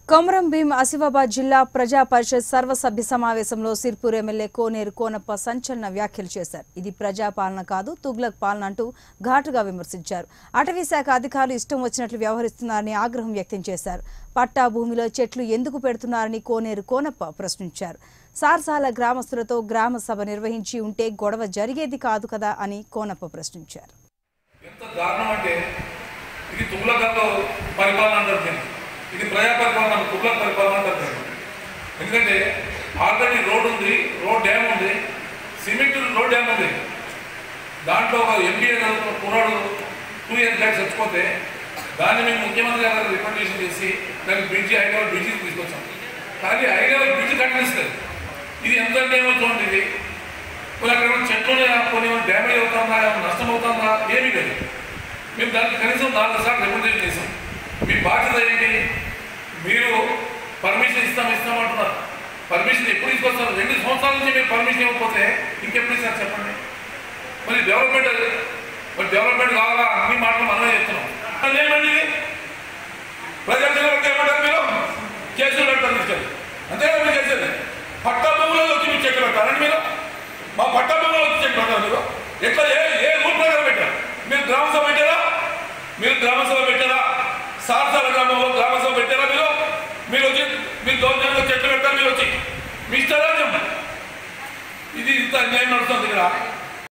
కొమరం భీం ఆసిఫాబాద్ జిల్లా ప్రజా పరిషత్ సర్వసభ్య సమావేశంలో సిర్పూర్ ఎమ్మెల్యే కోనేరు కోనప్ప సంచలన వ్యాఖ్యలు చేశారు ఇది ప్రజా పాలన కాదు తుగ్లక్ పాలన అంటూ ఘాటుగా విమర్శించారు అటవీ శాఖ అధికారులు ఇష్టం వచ్చినట్లు వ్యవహరిస్తున్నారని ఆగ్రహం వ్యక్తం చేశారు పట్టా భూమిలో చెట్లు ఎందుకు పెడుతున్నారని కోనేరు కోనప్ప ప్రశ్నించారు సార్సాల గ్రామస్తులతో గ్రామ సభ నిర్వహించి ఉంటే గొడవ జరిగేది కాదు కదా అని కోనప్ప ప్రశ్నించారు ఎంత దారుణం అంటే ఇది తుగ్లకల్లో పరిపాలన అంటారు దీన్ని ఇది ప్రజా పరిపాలన తుగ్లక్ పరిపాలన అంటారు దీన్ని ఎందుకంటే ఆల్రెడీ రోడ్ ఉంది రోడ్ డ్యామ్ ఉంది సిమెంట్ రోడ్ డ్యామ్ ఉంది దాంట్లో ఒక ఎంబీఏ చదువుకున్న కుర్రాడు టూ ఇయర్స్ బ్యాక్ చచ్చిపోతే దాన్ని మేము ముఖ్యమంత్రి గారు రికమెండేషన్ చేసి దానికి బ్రిడ్జి హైదరాబాద్ బ్రిడ్జి తీసుకొచ్చాం కానీ హైదరాబాద్ బ్రిడ్జి కట్టిస్తుంది ఇది ఎంత డ్యామేజ్ చూడండి ఇది కొన్ని అక్కడ ఏమైనా చెట్లు ఉన్నాయా? కొన్ని ఏమైనా డ్యామేజ్ అవుతుందా ఏమైనా నష్టం అవుతుందా ఏమీ లేదు మేము దానికి కనీసం నాలుగు సార్లు రికమెండేషన్ చేసాం మీ బాధ్యత ఏంటి మీరు పర్మిషన్ ఇస్తాం ఇస్తాం అంటున్నారు పర్మిషన్ ఎప్పుడు తీసుకొస్తారు రెండు సంవత్సరాల నుంచి మీరు పర్మిషన్ ఇవ్వకపోతే ఇంకెప్పుడు ఇస్తారు చెప్పండి మరి డెవలప్మెంట్ అది మరి డెవలప్మెంట్ కావాలా అన్ని మాటలు మనమే చెప్తున్నాం అదేమండి ఇది ప్రజలు నిలబడితే ఏమంటారు మీరు కేసులు పెడతారు తీసుకెళ్ళి అంతేగా మీరు చేసేది పట్టా భూములలో వచ్చి మీరు చెట్లు పెట్టారండి మీరు మా పట్టా భూములలో వచ్చి చెట్లు పెట్టారు మీరు ఎట్లా ఏ ఏ రూల్ ప్రకారం పెట్టారు మీరు గ్రామ సభ పెట్టారా మీరు గ్రామ సభ పెట్టారా సారసాల గ్రామంలో గ్రామ సభ పెట్టారా మీరు మీరు వచ్చి మీరు దౌర్జన్యంలో చెట్లు పెట్టారు మీరు వచ్చి మీ ఇష్టారాజ్యం ఇది ఇంత అన్యాయం నడుస్తుంది ఇక్కడ